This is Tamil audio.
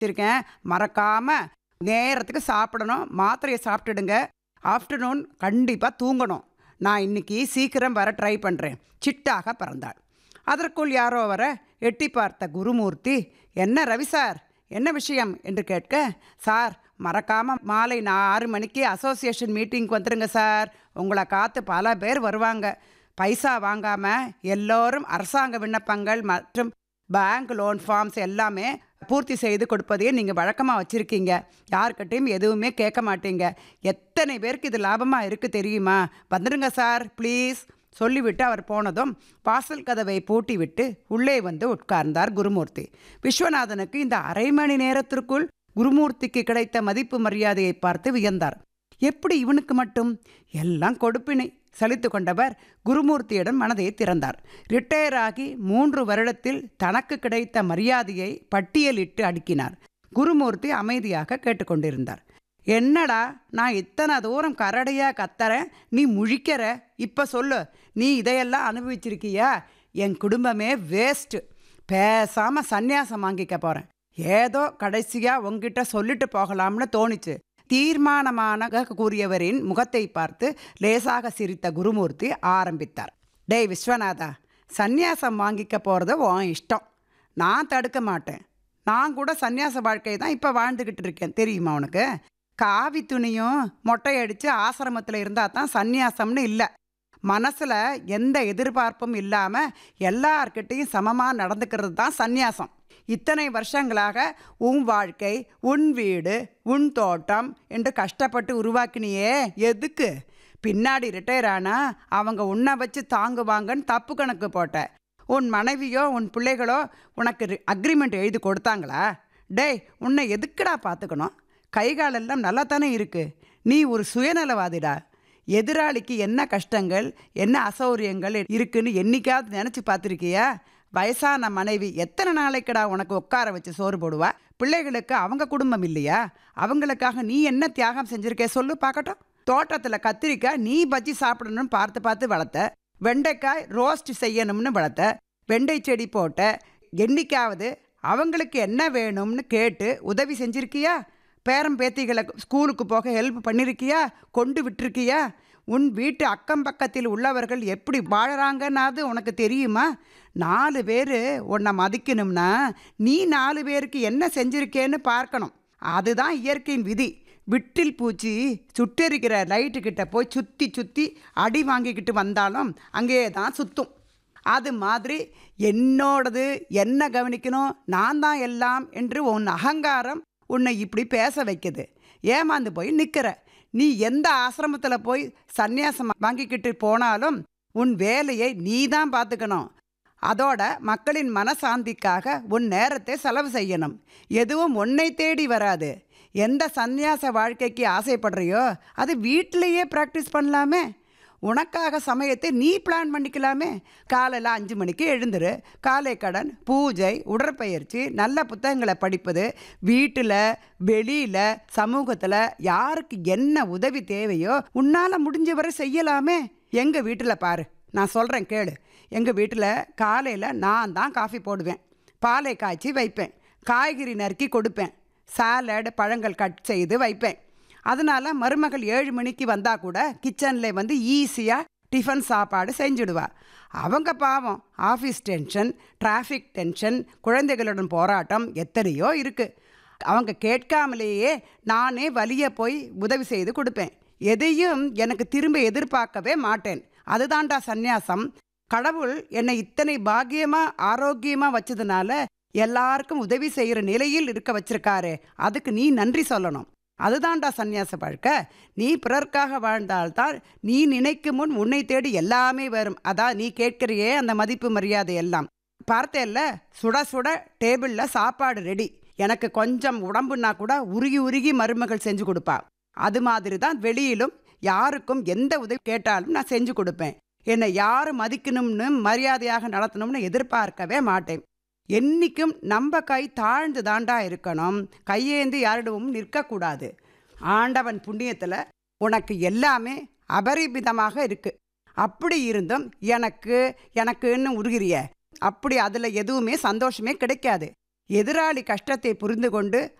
வச்சிருக்கேன் மறக்காம நேரத்துக்கு சாப்பிடணும் மாத்திரையை சாப்பிட்டுடுங்க ஆஃப்டர்நூன் கண்டிப்பாக தூங்கணும் நான் இன்னைக்கு சீக்கிரம் வர ட்ரை பண்ணுறேன் சிட்டாக பிறந்தாள் அதற்குள் யாரோ வர எட்டி பார்த்த குருமூர்த்தி என்ன ரவி சார் என்ன விஷயம் என்று கேட்க சார் மறக்காம மாலை நான் ஆறு மணிக்கு அசோசியேஷன் மீட்டிங்க்கு வந்துடுங்க சார் உங்களை காத்து பல பேர் வருவாங்க பைசா வாங்காம எல்லோரும் அரசாங்க விண்ணப்பங்கள் மற்றும் பேங்க் லோன் ஃபார்ம்ஸ் எல்லாமே பூர்த்தி செய்து கொடுப்பதையே நீங்கள் வழக்கமாக வச்சுருக்கீங்க யார்கிட்டையும் எதுவுமே கேட்க மாட்டீங்க எத்தனை பேருக்கு இது லாபமாக இருக்குது தெரியுமா வந்துடுங்க சார் ப்ளீஸ் சொல்லிவிட்டு அவர் போனதும் வாசல் கதவை பூட்டிவிட்டு உள்ளே வந்து உட்கார்ந்தார் குருமூர்த்தி விஸ்வநாதனுக்கு இந்த அரை மணி நேரத்திற்குள் குருமூர்த்திக்கு கிடைத்த மதிப்பு மரியாதையை பார்த்து வியந்தார் எப்படி இவனுக்கு மட்டும் எல்லாம் கொடுப்பினை சலித்து கொண்டவர் குருமூர்த்தியிடம் மனதை திறந்தார் ரிட்டையர் ஆகி மூன்று வருடத்தில் தனக்கு கிடைத்த மரியாதையை பட்டியலிட்டு அடுக்கினார் குருமூர்த்தி அமைதியாக கேட்டுக்கொண்டிருந்தார் என்னடா நான் இத்தனை தூரம் கரடையா கத்தறேன் நீ முழிக்கிற இப்போ சொல்லு நீ இதையெல்லாம் அனுபவிச்சிருக்கியா என் குடும்பமே வேஸ்ட்டு பேசாம சந்நியாசம் வாங்கிக்க போறேன் ஏதோ கடைசியா உங்ககிட்ட சொல்லிட்டு போகலாம்னு தோணுச்சு தீர்மானமான கூறியவரின் முகத்தை பார்த்து லேசாக சிரித்த குருமூர்த்தி ஆரம்பித்தார் டேய் விஸ்வநாதா சந்நியாசம் வாங்கிக்க போகிறது உன் இஷ்டம் நான் தடுக்க மாட்டேன் நான் கூட சந்நியாச வாழ்க்கை தான் இப்போ வாழ்ந்துக்கிட்டு இருக்கேன் தெரியுமா உனக்கு காவி துணியும் மொட்டை அடித்து ஆசிரமத்தில் இருந்தால் தான் சந்நியாசம்னு இல்லை மனசில் எந்த எதிர்பார்ப்பும் இல்லாமல் எல்லார்கிட்டையும் சமமாக நடந்துக்கிறது தான் சந்நியாசம் இத்தனை வருஷங்களாக உன் வாழ்க்கை உன் வீடு உன் தோட்டம் என்று கஷ்டப்பட்டு உருவாக்கினியே எதுக்கு பின்னாடி ரிட்டையர் ஆனா அவங்க உன்னை வச்சு தாங்குவாங்கன்னு தப்பு கணக்கு போட்ட உன் மனைவியோ உன் பிள்ளைகளோ உனக்கு அக்ரிமெண்ட் எழுதி கொடுத்தாங்களா டேய் உன்னை எதுக்குடா பார்த்துக்கணும் கை காலெல்லாம் நல்லா தானே இருக்கு நீ ஒரு சுயநலவாதிடா எதிராளிக்கு என்ன கஷ்டங்கள் என்ன அசௌரியங்கள் இருக்குன்னு என்னைக்காவது நினச்சி பார்த்துருக்கியா வயசான மனைவி எத்தனை நாளைக்குடா உனக்கு உட்கார வச்சு சோறு போடுவா பிள்ளைகளுக்கு அவங்க குடும்பம் இல்லையா அவங்களுக்காக நீ என்ன தியாகம் செஞ்சிருக்கே சொல்லு பார்க்கட்டும் தோட்டத்தில் கத்திரிக்காய் நீ பஜ்ஜி சாப்பிடணும்னு பார்த்து பார்த்து வளர்த்த வெண்டைக்காய் ரோஸ்ட் செய்யணும்னு வளர்த்த வெண்டை செடி போட்ட என்னைக்காவது அவங்களுக்கு என்ன வேணும்னு கேட்டு உதவி செஞ்சிருக்கியா பேரம் பேத்திகளை ஸ்கூலுக்கு போக ஹெல்ப் பண்ணியிருக்கியா கொண்டு விட்டுருக்கியா உன் வீட்டு அக்கம் பக்கத்தில் உள்ளவர்கள் எப்படி வாழறாங்கன்னாது உனக்கு தெரியுமா நாலு பேர் உன்னை மதிக்கணும்னா நீ நாலு பேருக்கு என்ன செஞ்சிருக்கேன்னு பார்க்கணும் அதுதான் இயற்கையின் விதி விட்டில் பூச்சி சுட்டெரிக்கிற லைட்டு கிட்ட போய் சுற்றி சுற்றி அடி வாங்கிக்கிட்டு வந்தாலும் அங்கேயே தான் சுற்றும் அது மாதிரி என்னோடது என்ன கவனிக்கணும் நான் தான் எல்லாம் என்று உன் அகங்காரம் உன்னை இப்படி பேச வைக்குது ஏமாந்து போய் நிற்கிற நீ எந்த ஆசிரமத்தில் போய் சந்நியாசம் வாங்கிக்கிட்டு போனாலும் உன் வேலையை நீ தான் பார்த்துக்கணும் அதோட மக்களின் மனசாந்திக்காக உன் நேரத்தை செலவு செய்யணும் எதுவும் உன்னை தேடி வராது எந்த சந்நியாச வாழ்க்கைக்கு ஆசைப்படுறியோ அது வீட்டிலேயே ப்ராக்டிஸ் பண்ணலாமே உனக்காக சமயத்தை நீ பிளான் பண்ணிக்கலாமே காலையில் அஞ்சு மணிக்கு எழுந்துரு காலை கடன் பூஜை உடற்பயிற்சி நல்ல புத்தகங்களை படிப்பது வீட்டில் வெளியில் சமூகத்தில் யாருக்கு என்ன உதவி தேவையோ உன்னால் முடிஞ்ச வரை செய்யலாமே எங்கள் வீட்டில் பாரு நான் சொல்கிறேன் கேளு எங்கள் வீட்டில் காலையில் நான் தான் காஃபி போடுவேன் பாலை காய்ச்சி வைப்பேன் காய்கறி நறுக்கி கொடுப்பேன் சாலட் பழங்கள் கட் செய்து வைப்பேன் அதனால் மருமகள் ஏழு மணிக்கு வந்தால் கூட கிச்சனில் வந்து ஈஸியாக டிஃபன் சாப்பாடு செஞ்சுடுவா அவங்க பாவம் ஆஃபீஸ் டென்ஷன் டிராஃபிக் டென்ஷன் குழந்தைகளுடன் போராட்டம் எத்தனையோ இருக்குது அவங்க கேட்காமலேயே நானே வலிய போய் உதவி செய்து கொடுப்பேன் எதையும் எனக்கு திரும்ப எதிர்பார்க்கவே மாட்டேன் அதுதான்டா சந்நியாசம் கடவுள் என்னை இத்தனை பாக்கியமாக ஆரோக்கியமாக வச்சதுனால எல்லாருக்கும் உதவி செய்கிற நிலையில் இருக்க வச்சிருக்காரு அதுக்கு நீ நன்றி சொல்லணும் அதுதான்டா சந்நியாச வாழ்க்கை நீ பிறர்க்காக வாழ்ந்தால்தான் நீ நினைக்கும் முன் உன்னை தேடி எல்லாமே வரும் அதான் நீ கேட்கிறியே அந்த மதிப்பு மரியாதை எல்லாம் பார்த்தேல்ல சுட சுட டேபிளில் சாப்பாடு ரெடி எனக்கு கொஞ்சம் உடம்புனா கூட உருகி உருகி மருமகள் செஞ்சு கொடுப்பா அது மாதிரி தான் வெளியிலும் யாருக்கும் எந்த உதவி கேட்டாலும் நான் செஞ்சு கொடுப்பேன் என்னை யார் மதிக்கணும்னு மரியாதையாக நடத்தணும்னு எதிர்பார்க்கவே மாட்டேன் என்னைக்கும் நம்ம கை தாழ்ந்து தாண்டா இருக்கணும் கையேந்தி யாரிடமும் நிற்கக்கூடாது ஆண்டவன் புண்ணியத்தில் உனக்கு எல்லாமே அபரிமிதமாக இருக்கு அப்படி இருந்தும் எனக்கு எனக்குன்னு உருகிறிய அப்படி அதில் எதுவுமே சந்தோஷமே கிடைக்காது எதிராளி கஷ்டத்தை புரிந்து கொண்டு